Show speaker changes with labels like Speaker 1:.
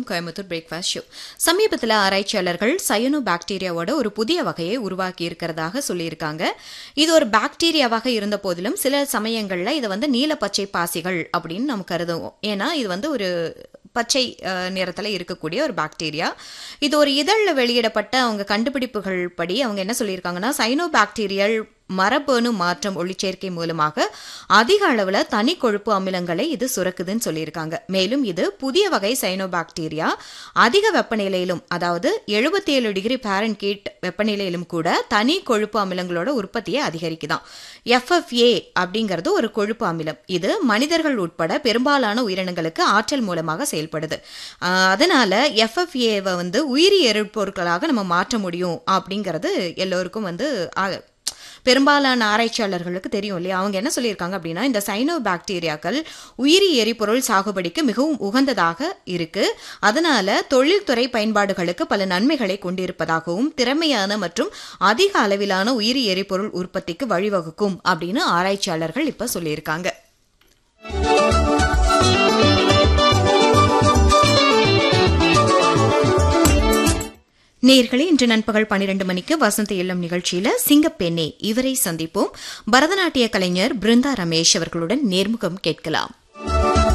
Speaker 1: Coimbatore breakfast show சமீபத்தில் ஆராய்ச்சியாளர்கள் cyano பாக்டீரியாவோட ஒரு புதிய வகையை உருவாக்கி இருக்கிறதாக சொல்லியிருக்காங்க இது ஒரு பாக்டீரியாவாக இருந்த போதிலும் சில சமயங்களில் இதை வந்து நீல பச்சை பாசிகள் அப்படின்னு நம்ம கருதுவோம் ஏன்னா இது வந்து ஒரு பச்சை நிறத்தில் இருக்கக்கூடிய ஒரு பாக்டீரியா இது ஒரு இதழில் வெளியிடப்பட்ட அவங்க கண்டுபிடிப்புகள் படி அவங்க என்ன சொல்லியிருக்காங்கன்னா சைனோ பாக்டீரியல் மரபணு மாற்றம் ஒளிச்சேர்க்கை மூலமாக அதிக அளவில் தனி கொழுப்பு அமிலங்களை இது சுரக்குதுன்னு சொல்லியிருக்காங்க மேலும் இது புதிய வகை சைனோபாக்டீரியா அதிக வெப்பநிலையிலும் அதாவது எழுபத்தி ஏழு டிகிரி பேரன்கீட் வெப்பநிலையிலும் கூட தனி கொழுப்பு அமிலங்களோட உற்பத்தியை அதிகரிக்குதான் எஃப்எஃப்ஏ அப்படிங்கிறது ஒரு கொழுப்பு அமிலம் இது மனிதர்கள் உட்பட பெரும்பாலான உயிரினங்களுக்கு ஆற்றல் மூலமாக செயல்படுது அதனால எஃப்எஃப்ஏவை வந்து உயிரி எரிபொருட்களாக நம்ம மாற்ற முடியும் அப்படிங்கிறது எல்லோருக்கும் வந்து பெரும்பாலான ஆராய்ச்சியாளர்களுக்கு தெரியும் இல்லையா அவங்க என்ன சொல்லியிருக்காங்க அப்படின்னா இந்த சைனோ பாக்டீரியாக்கள் உயிரி எரிபொருள் சாகுபடிக்கு மிகவும் உகந்ததாக இருக்கு அதனால தொழில்துறை பயன்பாடுகளுக்கு பல நன்மைகளை கொண்டிருப்பதாகவும் திறமையான மற்றும் அதிக அளவிலான உயிரி எரிபொருள் உற்பத்திக்கு வழிவகுக்கும் அப்படின்னு ஆராய்ச்சியாளர்கள் இப்ப சொல்லியிருக்காங்க நேர்களே இன்று நண்பகல் பன்னிரண்டு மணிக்கு வசந்த இல்லம் நிகழ்ச்சியில சிங்கப்பெண்ணே இவரை சந்திப்போம் பரதநாட்டிய கலைஞர் பிருந்தா ரமேஷ் அவர்களுடன் நேர்முகம் கேட்கலாம்